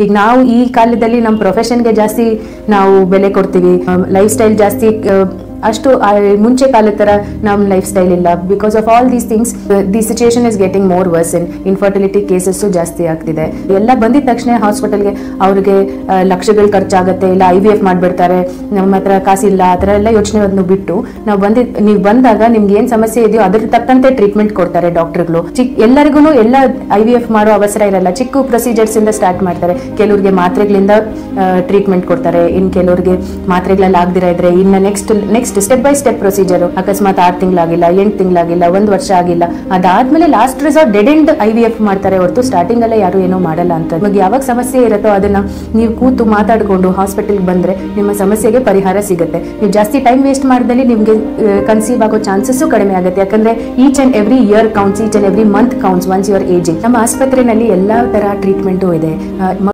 ಈಗ ನಾವು ಈ ಕಾಲದಲ್ಲಿ ನಮ್ಮ ಪ್ರೊಫೆಷನ್ಗೆ ಜಾಸ್ತಿ ನಾವು ಬೆಲೆ ಕೊಡ್ತೀವಿ ಲೈಫ್ ಸ್ಟೈಲ್ ಜಾಸ್ತಿ ಆ, ಅಷ್ಟು ಆ, ಮುಂಚೆ ಕಾಲದ ತರ ನಮ್ಮ ಲೈಫ್ ಸ್ಟೈಲ್ ಇಲ್ಲ because of all these things the situation is getting more worse in infertility cases ಜಾಸ್ತಿ ಆಗ್ತಿದೆ ಎಲ್ಲ ಬಂದಿದ ತಕ್ಷಣ ಹಾಸ್ಪಿಟಲ್ಗೆ ಅವ್ರಿಗೆ ಆ, ಲಕ್ಷಗಳು ಖರ್ಚಾಗುತ್ತೆ ಇಲ್ಲ ಐ ವಿ ಎಫ್ ಮಾಡಿಬಿಡ್ತಾರೆ ನಮ್ಮ ಹತ್ರ ಕಾಸಿಲ್ಲ ಆ ಥರ ಎಲ್ಲ ಯೋಚನೆ ಬಿಟ್ಟು ನಾವು ಬಂದಿದ್ ನೀವು ಬಂದಾಗ ನಿಮ್ಗೆ ಏನ್ ಸಮಸ್ಯೆ ಇದೆಯೋ ಅದ್ರ ತಕ್ಕಂತೆ ಟ್ರೀಟ್ಮೆಂಟ್ ಕೊಡ್ತಾರೆ ಡಾಕ್ಟರ್ಗಳು ಚಿಕ್ ಎಲ್ಲರಿಗೂ ಎಲ್ಲ ಐ ವಿ ಎಫ್ ಮಾಡೋ ಅವಸರ ಇರಲ್ಲ ಚಿಕ್ಕ ಪ್ರೊಸೀಜರ್ಸ್ ಇಂದ ಸ್ಟಾರ್ಟ್ ಮಾಡ್ತಾರೆ ಕೆಲವ್ರಿಗೆ ಮಾತ್ರೆಗಳಿಂದ ಟ್ರೀಟ್ಮೆಂಟ್ ಕೊಡ್ತಾರೆ ಇನ್ ಕೆಲವ್ರಿಗೆ ಮಾತ್ರೆಗಳಲ್ಲಿ ಆಗದಿರ ಇದ್ರೆ ಇನ್ನ next next step by step procedure ಅಕಸ್ಮಾತ್ ಆರು ತಿಂಗಳಾಗಿಲ್ಲ ಎಂಟು ತಿಂಗಳಾಗಿಲ್ಲ ಒಂದ್ ವರ್ಷ ಆಗಿಲ್ಲ ಅದಾದ್ಮೇಲೆ last resort dead end I V F ಮಾಡ್ತಾರೆ ಹೊರತು ಸ್ಟಾರ್ಟಿಂಗ್ ಅಲ್ಲೇ ಯಾರು ಏನೋ ಮಾಡಲ್ಲ ಅಂತ ನಿಮಗೆ ಯಾವಾಗ ಸಮಸ್ಯೆ ಇರುತ್ತೋ ಅದನ್ನ ನೀವು ಕೂತು ಮಾತಾಡ್ಕೊಂಡು ಹಾಸ್ಪಿಟಲ್ಗೆ ಬಂದ್ರೆ ನಿಮ್ಮ ಸಮಸ್ಯೆಗೆ ಪರಿಹಾರ ಸಿಗುತ್ತೆ ನೀವು ಜಾಸ್ತಿ ಟೈಮ್ ವೇಸ್ಟ್ ಮಾಡಿದಲ್ಲಿ ನಿಮ್ಗೆ ಕನ್ಸೀವ್ ಆಗೋ ಚಾನ್ಸಸ್ ಕಡಿಮೆ ಆಗುತ್ತೆ ಯಾಕಂದ್ರೆ each and every year counts each and every month counts once your ageing ನಮ್ಮ ಆಸ್ಪತ್ರೆಯಲ್ಲಿ ಎಲ್ಲಾ ತರ ಟ್ರೀಟ್ಮೆಂಟು ಇದೆ ಆ,